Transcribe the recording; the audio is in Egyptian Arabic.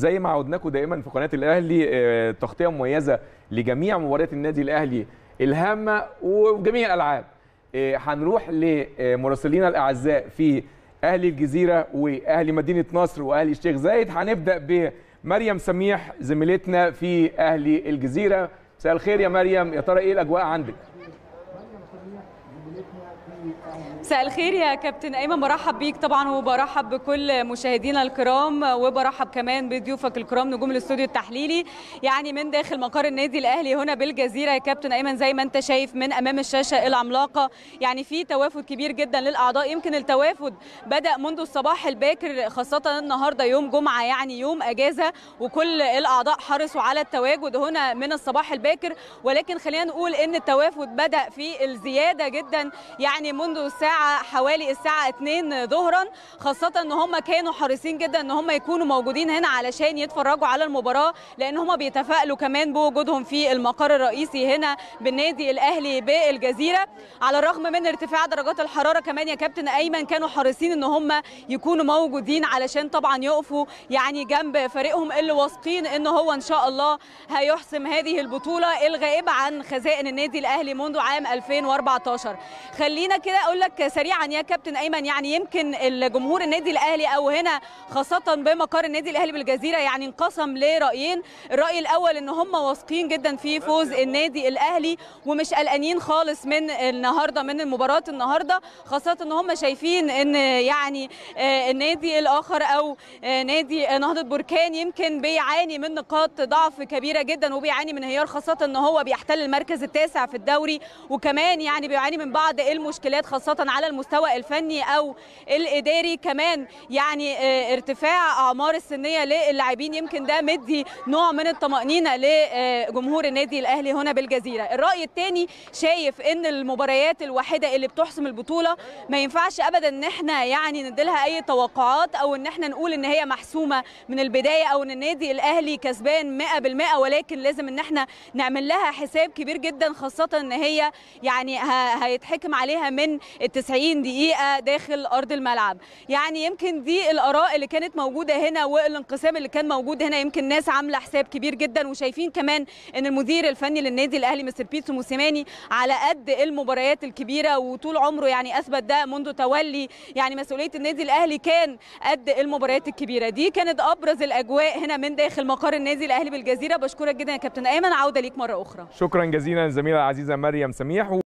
زي ما عودناكم دائما في قناه الاهلي آه، تغطيه مميزه لجميع مباريات النادي الاهلي الهامه وجميع الالعاب آه، هنروح لمراسلينا الاعزاء في اهلي الجزيره واهلي مدينه نصر واهلي الشيخ زايد هنبدا بمريم سميح زميلتنا في اهلي الجزيره مساء الخير يا مريم يا ترى ايه الاجواء عندك مساء الخير يا كابتن ايمن برحب بيك طبعا وبرحب بكل مشاهدينا الكرام وبرحب كمان بضيوفك الكرام نجوم الاستوديو التحليلي يعني من داخل مقر النادي الاهلي هنا بالجزيره يا كابتن ايمن زي ما انت شايف من امام الشاشه العملاقه يعني في توافد كبير جدا للاعضاء يمكن التوافد بدا منذ الصباح الباكر خاصه النهارده يوم جمعه يعني يوم اجازه وكل الاعضاء حرصوا على التواجد هنا من الصباح الباكر ولكن خلينا نقول ان التوافد بدا في الزياده جدا يعني منذ الساعه حوالي الساعه 2 ظهرا خاصه ان هم كانوا حريصين جدا ان هم يكونوا موجودين هنا علشان يتفرجوا على المباراه لان هم بيتفائلوا كمان بوجودهم في المقر الرئيسي هنا بالنادي الاهلي بالجزيره على الرغم من ارتفاع درجات الحراره كمان يا كابتن ايمن كانوا حريصين ان هم يكونوا موجودين علشان طبعا يقفوا يعني جنب فريقهم اللي واثقين ان هو ان شاء الله هيحسم هذه البطوله الغائبه عن خزائن النادي الاهلي منذ عام 2014 خلينا كده اقول لك سريعا يا كابتن ايمن يعني يمكن الجمهور النادي الاهلي او هنا خاصه بمقر النادي الاهلي بالجزيره يعني انقسم لرايين الراي الاول ان هم واثقين جدا في فوز النادي الاهلي ومش قلقانين خالص من النهارده من مباراه النهارده خاصه ان هم شايفين ان يعني آه، النادي الاخر او آه، نادي نهضه بركان يمكن بيعاني من نقاط ضعف كبيره جدا وبيعاني من انهيار خاصه ان هو بيحتل المركز التاسع في الدوري وكمان يعني بيعاني من بعض المشكلات خاصه على المستوى الفني او الاداري كمان يعني آه، ارتفاع اعمار السنيه للاعبين يمكن ده مدي نوع من الطمانينه لجمهور النادي الاهلي هنا بالجزيره الراي الثاني شايف ان المباريات الواحده اللي بتحسم البطوله ما ينفعش ابدا ان احنا يعني نديلها اي توقعات او ان احنا نقول ان هي محسومه من البدايه او ان النادي الاهلي كسبان 100% ولكن لازم ان احنا نعمل لها حساب كبير جدا خاصه ان هي يعني ه- هيتحكم عليها من ال 90 دقيقه داخل ارض الملعب يعني يمكن دي الاراء اللي كانت موجوده هنا والانقسام اللي كان موجود هنا يمكن ناس عامله حساب كبير جدا وشايفين كمان ان المدير الفني للنادي الاهلي مستر بيتسو موسيماني على قد المباريات الكبيره وطول عمره يعني اثبت ده منذ تولي يعني مسؤوليه النادي الاهلي كان قد المباريات الكبيره دي كانت ابرز الاجواء هنا من داخل مقر النادي الاهلي بالجزيره بشكرك جدا يا كابتن ايمن عوده ليك مره اخرى شكرا جزيلا للزميله العزيزه مريم سميح